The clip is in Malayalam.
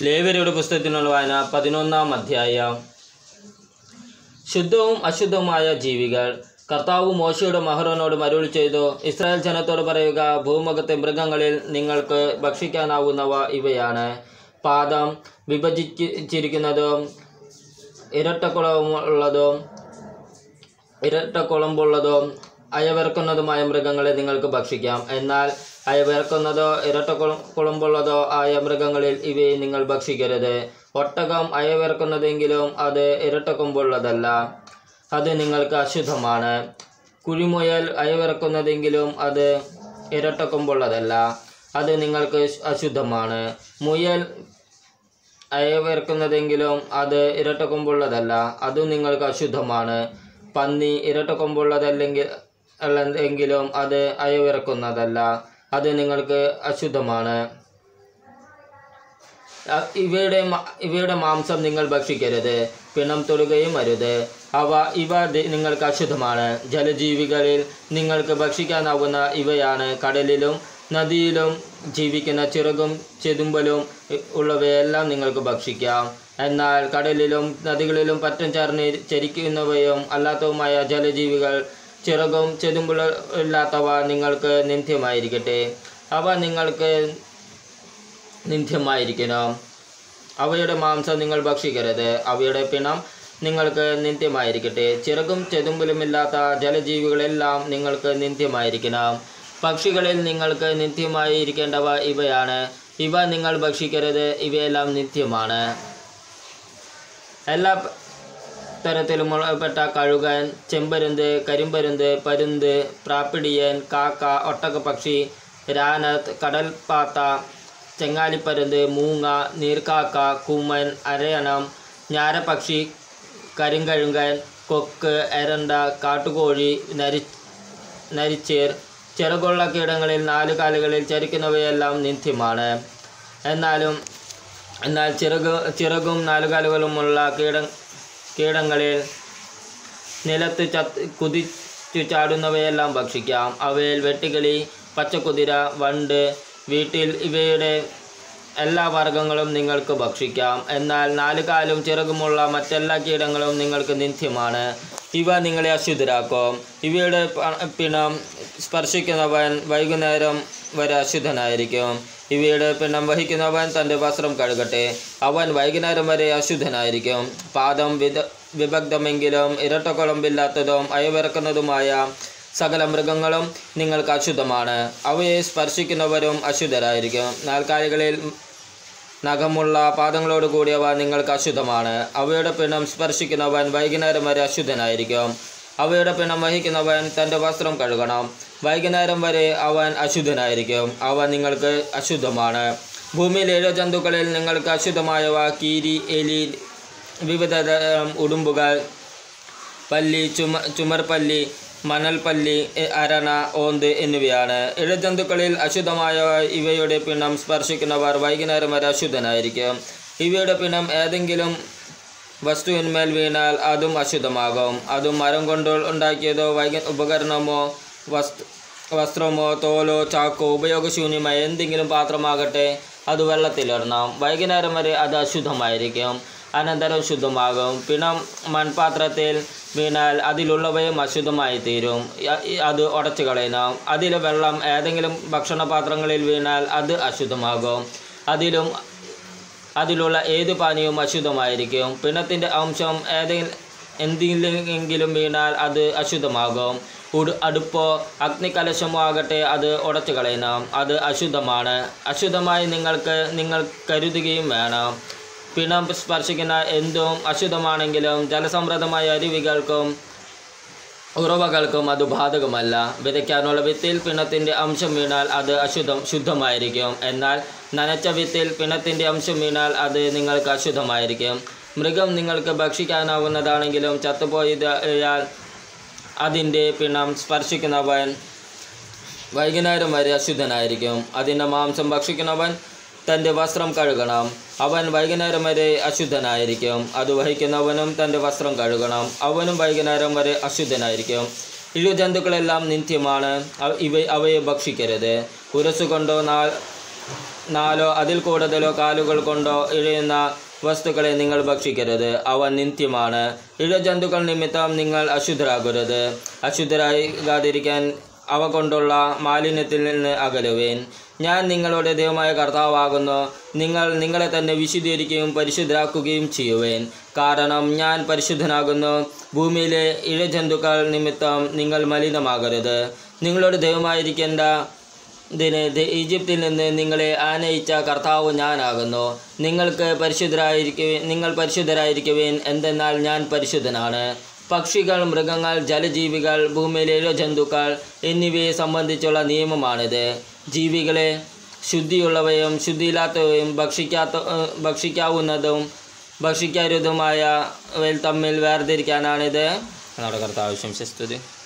ലേവരുടെ പുസ്തകത്തിനുള്ള വായന പതിനൊന്നാം അധ്യായം ശുദ്ധവും അശുദ്ധവുമായ ജീവികൾ കർത്താവ് മോശയുടെ മഹറോനോട് മരുൾ ചെയ്തു ഇസ്രായേൽ ജനത്തോട് പറയുക ഭൂമുഖത്തെ മൃഗങ്ങളിൽ നിങ്ങൾക്ക് ഭക്ഷിക്കാനാവുന്നവ ഇവയാണ് പാദം വിഭജിച്ചിരിക്കുന്നതും ഇരട്ടക്കുളമുള്ളതും ഇരട്ടക്കുളമ്പുള്ളതും അയവിറക്കുന്നതുമായ മൃഗങ്ങളെ നിങ്ങൾക്ക് ഭക്ഷിക്കാം എന്നാൽ അയവിറക്കുന്നതോ ഇരട്ടക്കുളം കുളമ്പുള്ളതോ ആയ മൃഗങ്ങളിൽ ഇവയെ നിങ്ങൾ ഭക്ഷിക്കരുത് ഒട്ടകം അയവിറക്കുന്നതെങ്കിലും അത് ഇരട്ടക്കൊമ്പുള്ളതല്ല അത് നിങ്ങൾക്ക് അശുദ്ധമാണ് കുഴിമുയൽ അയവിറക്കുന്നതെങ്കിലും അത് ഇരട്ടക്കൊമ്പുള്ളതല്ല അത് നിങ്ങൾക്ക് അശുദ്ധമാണ് മുയൽ അയവിറക്കുന്നതെങ്കിലും അത് ഇരട്ടക്കൊമ്പുള്ളതല്ല അതും നിങ്ങൾക്ക് അശുദ്ധമാണ് പന്നി ഇരട്ടക്കൊമ്പുള്ളതല്ലെങ്കിൽ അല്ല- എങ്കിലും അത് അയവിറക്കുന്നതല്ല അത് നിങ്ങൾക്ക് അശുദ്ധമാണ് അ- ഇവയുടെ മ- ഇവയുടെ മാംസം നിങ്ങൾ ഭക്ഷിക്കരുത് പിണം തൊടുകയും അരുത് അവ ഇവ ദി- നിങ്ങൾക്ക് അശുദ്ധമാണ് ജലജീവികളിൽ നിങ്ങൾക്ക് ഭക്ഷിക്കാനാവുന്ന ഇവയാണ് കടലിലും നദിയിലും ജീവിക്കുന്ന ചിറകും ചെതുമ്പലും ഇ- ഉള്ളവയെല്ലാം നിങ്ങൾക്ക് ഭക്ഷിക്കാം എന്നാൽ കടലിലും നദികളിലും പറ്റം ചേർന്ന് ചരിക്കുന്നവയും അല്ലാത്തതുമായ ജലജീവികൾ ചിറകും ചെതുമ്പുള്ള ഇല്ലാത്തവ നിങ്ങൾക്ക് നിന്ദ്യമായിരിക്കട്ടെ അവ നിങ്ങൾക്ക് നിന്ദ്യമായിരിക്കണം അവയുടെ മാംസം നിങ്ങൾ ഭക്ഷിക്കരുത് അവയുടെ പിണം നിങ്ങൾക്ക് നിന്ദ്യമായിരിക്കട്ടെ ചിറകും ചെതുമ്പലുമില്ലാത്ത ജലജീവികളെല്ലാം നിങ്ങൾക്ക് നിന്ദ്യമായിരിക്കണം പക്ഷികളിൽ നിങ്ങൾക്ക് നിത്യമായി ഇരിക്കേണ്ടവ ഇവയാണ് ഇവ നിങ്ങൾ ഭക്ഷിക്കരുത് ഇവയെല്ലാം നിത്യമാണ് എല്ലാ പ- തരത്തിലും പെട്ട കഴുകൻ ചെമ്പരുന്ത് കരിമ്പരുന്ത് പരുന്ത് പ്രാപ്പിടിയൻ കാക്ക ഒട്ടകപ്പക്ഷി രാനത്ത് കടൽപ്പാത്ത ചെങ്ങാലിപ്പരുന്ത് മൂങ്ങ നീർക്കാക്ക കൂമൻ അരയണം ഞാരപ്പക്ഷി കരിങ്കഴുങ്കൻ കൊക്ക് എരണ്ട കാട്ടുകോഴി നരി നരിച്ചേർ ചിറകുള്ള കീടങ്ങളിൽ നാല് കാലുകളിൽ ചരിക്കുന്നവയെല്ലാം നിത്യമാണ് എന്നാലും എന്നാൽ ചിറക് ചിറകും നാലുകാലുകളുമുള്ള കീട കീടങ്ങളിൽ നിലത്ത് ചത്ത് കുതിച്ചു ചാടുന്നവയെല്ലാം ഭക്ഷിക്കാം അവയിൽ വെട്ടുകിളി പച്ചക്കുതിര വണ്ട് വീട്ടിൽ ഇവയുടെ എല്ലാ വർഗങ്ങളും നിങ്ങൾക്ക് ഭക്ഷിക്കാം എന്നാൽ നാല് കാലും ചിറകുമുള്ള മറ്റെല്ലാ കീടങ്ങളും നിങ്ങൾക്ക് നിത്യമാണ് ഇവ നിങ്ങളെ അശുദ്ധരാക്കും ഇവയുടെ പ- പിണം സ്പർശിക്കുന്നവൻ വൈകുന്നേരം വരെ അശുദ്ധനായിരിക്കും ഇവയുടെ പിണം വഹിക്കുന്നവൻ തൻ്റെ വസ്ത്രം കഴുകട്ടെ അവൻ വൈകുന്നേരം വരെ അശുദ്ധനായിരിക്കും പാദം വിദ വിഭക്തമെങ്കിലും ഇരട്ടക്കുളമ്പില്ലാത്തതും അയവിറക്കുന്നതുമായ സകല മൃഗങ്ങളും നിങ്ങൾക്ക് അശുദ്ധമാണ് അവയെ സ്പർശിക്കുന്നവരും അശുദ്ധരായിരിക്കും നാൽക്കാലികളിൽ നഖമുള്ള പാദങ്ങളോട് കൂടിയവ നിങ്ങൾക്ക് അശുദ്ധമാണ് അവയുടെ പിണം സ്പർശിക്കുന്നവൻ വൈകുന്നേരം വരെ അശുദ്ധനായിരിക്കും അവയുടെ പിണം വഹിക്കുന്നവൻ തൻ്റെ വസ്ത്രം കഴുകണം വൈകുന്നേരം വരെ അവൻ അശുദ്ധനായിരിക്കും അവ നിങ്ങൾക്ക് അശുദ്ധമാണ് ഭൂമിയിലെ ഏഴ് ജന്തുക്കളിൽ നിങ്ങൾക്ക് അശുദ്ധമായവ കീരി എലി വിവിധ തരം ഉടുമ്പുകൾ പല്ലി ചുമ ചുമർപല്ലി മണൽപ്പല്ലി എ- അരണ ഓന്ത് എന്നിവയാണ് ഇഴജന്തുക്കളിൽ അശുദ്ധമായ ഇവയുടെ പിണം സ്പർശിക്കുന്നവർ വൈകുന്നേരം വരെ അശുദ്ധനായിരിക്കും ഇവയുടെ പിണം ഏതെങ്കിലും വസ്തുവിന്മേൽ വീണാൽ അതും അശുദ്ധമാകും അതും മരം കൊണ്ട് ഉണ്ടാക്കിയതോ വൈക ഉപകരണമോ വസ്തു വസ്ത്രമോ തോലോ ചാക്കോ ഉപയോഗശൂന്യമായ എന്തെങ്കിലും പാത്രമാകട്ടെ അത് വെള്ളത്തിലിടണം വൈകുന്നേരം വരെ അത് അശുദ്ധമായിരിക്കും അനന്തരം ശുദ്ധമാകും പിണം മൺപാത്രത്തിൽ വീണാൽ അതിലുള്ളവയും അശുദ്ധമായി തീരും യ- ഈ- അത് ഉടച്ചു കളയണം അതിലെ വെള്ളം ഏതെങ്കിലും ഭക്ഷണപാത്രങ്ങളിൽ വീണാൽ അത് അശുദ്ധമാകും അതിലും അതിലുള്ള ഏത് പാനീയവും അശുദ്ധമായിരിക്കും പിണത്തിൻ്റെ അംശം ഏതെങ്കിലും എന്തെങ്കിലും വീണാൽ അത് അശുദ്ധമാകും ഉടു അടുപ്പോ അഗ്നികലശമോ ആകട്ടെ അത് ഉടച്ചു കളയണം അത് അശുദ്ധമാണ് അശുദ്ധമായി നിങ്ങൾക്ക് നിങ്ങൾ കരുതുകയും വേണം പിണം സ്പർശിക്കുന്ന എന്തും അശുദ്ധമാണെങ്കിലും ജലസമൃദ്ധമായ അരുവികൾക്കും ഉറവകൾക്കും അത് ബാധകമല്ല വിതയ്ക്കാനുള്ള വിത്തിൽ പിണത്തിൻ്റെ അംശം വീണാൽ അത് അശുദ്ധം ശുദ്ധമായിരിക്കും എന്നാൽ നനച്ച വിത്തിൽ പിണത്തിൻ്റെ അംശം വീണാൽ അത് നിങ്ങൾക്ക് അശുദ്ധമായിരിക്കും മൃഗം നിങ്ങൾക്ക് ഭക്ഷിക്കാനാവുന്നതാണെങ്കിലും ചത്തുപോയതാൽ അതിൻ്റെ പിണം സ്പർശിക്കുന്നവൻ വൈകുന്നേരം വരെ അശുദ്ധനായിരിക്കും അതിൻ്റെ മാംസം ഭക്ഷിക്കുന്നവൻ തൻ്റെ വസ്ത്രം കഴുകണം അവൻ വൈകുന്നേരം വരെ അശുദ്ധനായിരിക്കും അത് വഹിക്കുന്നവനും തൻ്റെ വസ്ത്രം കഴുകണം അവനും വൈകുന്നേരം വരെ അശുദ്ധനായിരിക്കും ഇഴജന്തുക്കളെല്ലാം നിത്യമാണ് അവ- ഇവ അവയെ ഭക്ഷിക്കരുത് ഉരസുകൊണ്ടോ നാ നാലോ അതിൽ കൂടുതലോ കാലുകൾ കൊണ്ടോ ഇഴയുന്ന വസ്തുക്കളെ നിങ്ങൾ ഭക്ഷിക്കരുത് അവ നിത്യമാണ് ഇഴജന്തുക്കൾ നിമിത്തം നിങ്ങൾ അശുദ്ധരാകരുത് അശുദ്ധരാകാതിരിക്കാൻ അവ കൊണ്ടുള്ള മാലിന്യത്തിൽ നിന്ന് അകലുവേൻ ഞാൻ നിങ്ങളുടെ ദൈവമായ കർത്താവാകുന്നു നിങ്ങൾ നിങ്ങളെ തന്നെ വിശുദ്ധീകരിക്കുകയും പരിശുദ്ധരാക്കുകയും ചെയ്യുവേൻ കാരണം ഞാൻ പരിശുദ്ധനാകുന്നു ഭൂമിയിലെ ഇഴജന്തുക്കൾ നിമിത്തം നിങ്ങൾ മലിനമാകരുത് നിങ്ങളുടെ ദൈവമായിരിക്കേണ്ട ഇതിന് ദ- ഈജിപ്തിൽ നിന്ന് നിങ്ങളെ ആനയിച്ച കർത്താവ് ഞാനാകുന്നു നിങ്ങൾക്ക് പരിശുദ്ധരായിരിക്കുവേൻ നിങ്ങൾ പരിശുദ്ധരായിരിക്കുവേൻ എന്തെന്നാൽ ഞാൻ പരിശുദ്ധനാണ് പക്ഷികൾ മൃഗങ്ങൾ ജലജീവികൾ ഭൂമിയിലെ ജന്തുക്കൾ എന്നിവയെ സംബന്ധിച്ചുള്ള നിയമമാണിത് ജീവികളെ ശുദ്ധിയുള്ളവയും ശുദ്ധിയില്ലാത്തവയും ഭക്ഷിക്കാത്ത ഏഹ് ഭക്ഷിക്കാവുന്നതും ഭക്ഷിക്കരുതുമായ തമ്മിൽ വേർതിരിക്കാനാണിത് നമ്മുടെ കർത്താവ് ശംസിസ്തുതി